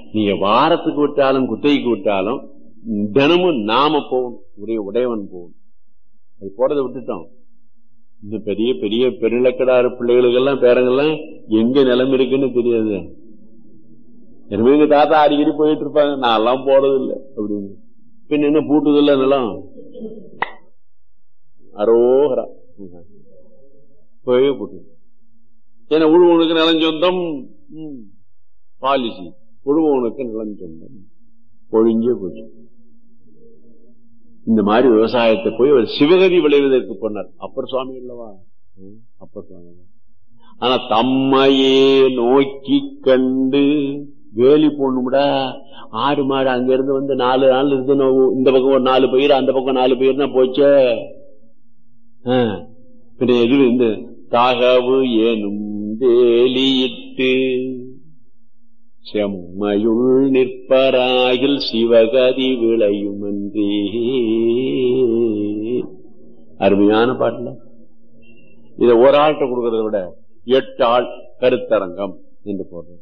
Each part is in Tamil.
நீங்க வாரத்துக்கு விட்டாலும் குத்தகைக்கு விட்டாலும் தினமும் நாம போகணும் உடைய உடையவன் போகணும் அது போறதை விட்டுட்டோம் இந்த பெரிய பெரிய பெருளக்கடாறு பிள்ளைகளுக்கெல்லாம் பேரங்கெல்லாம் எங்க நிலம் இருக்குன்னு தெரியாது எனவே எங்க தாத்தா அடிக்கடி போயிட்டு இருப்பாங்க நான் எல்லாம் போறது இல்லை அப்படின்னு பின்ன என்ன பூட்டுது இல்ல நிலம் அரோகரா போய் போட்டு ஏன்னா உழுவனுக்கு நிலம் சொந்தம் பாலிசி உழுவனுக்கு நிலம் சொந்தம் பொழிஞ்சே போச்சு இந்த மாதிரி விவசாயத்தை போய் ஒரு சிவகதி விளைவதற்கு போனார் அப்பர் சுவாமி இல்லவா அப்பர் சுவாமி ஆனா தம்மையே நோக்கி கண்டு வேலி போடணும்டா ஆடு மாடு அங்க இருந்து வந்து நாலு நாள் இருந்து இந்த பக்கம் ஒரு நாலு பயிர் அந்த பக்கம் நாலு பயிர்னா போச்சே பின்ன எது இந்த தகவு ஏனும் வேலியிட்டு செம்மையுள் நிற்பராகில் சிவகதி விளையுமன்றே அருமையான பாட்டுல இத ஒரு ஆள்கிட்ட கொடுக்கறத விட எட்டு ஆள் கருத்தரங்கம் என்று போடுறது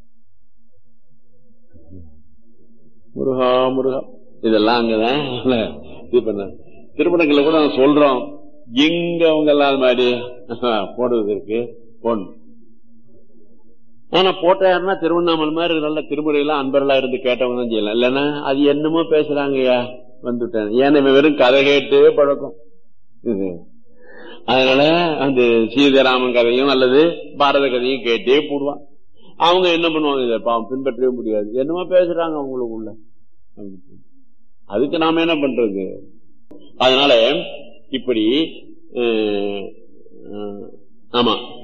முருகா முருகா இதெல்லாம் அங்கதான் இது பண்ண திருமணங்களை கூட நான் சொல்றோம் எங்க அவங்க எல்லாம் மாதிரி போடுவதற்கு போடணும் ஆனா போட்டாருன்னா திருவண்ணாமலை மாதிரி நல்ல திருமுறையெல்லாம் அன்பர்களா இருந்து கேட்டவங்க தான் செய்யலாம் இல்லைன்னா அது என்னமோ பேசுறாங்கய்யா வந்துட்டேன் ஏன்னா வெறும் கதை கேட்டு பழக்கம் அதனால அந்த சீதாராமன் கதையும் அல்லது பாரத கதையும் கேட்டே போடுவான் அவங்க என்ன பண்ணுவாங்க இதை பாவம் பின்பற்றவே முடியாது என்னமோ பேசுறாங்க அவங்களுக்குள்ள அதுக்கு நாம என்ன பண்றது அதனால இப்படி ஆமா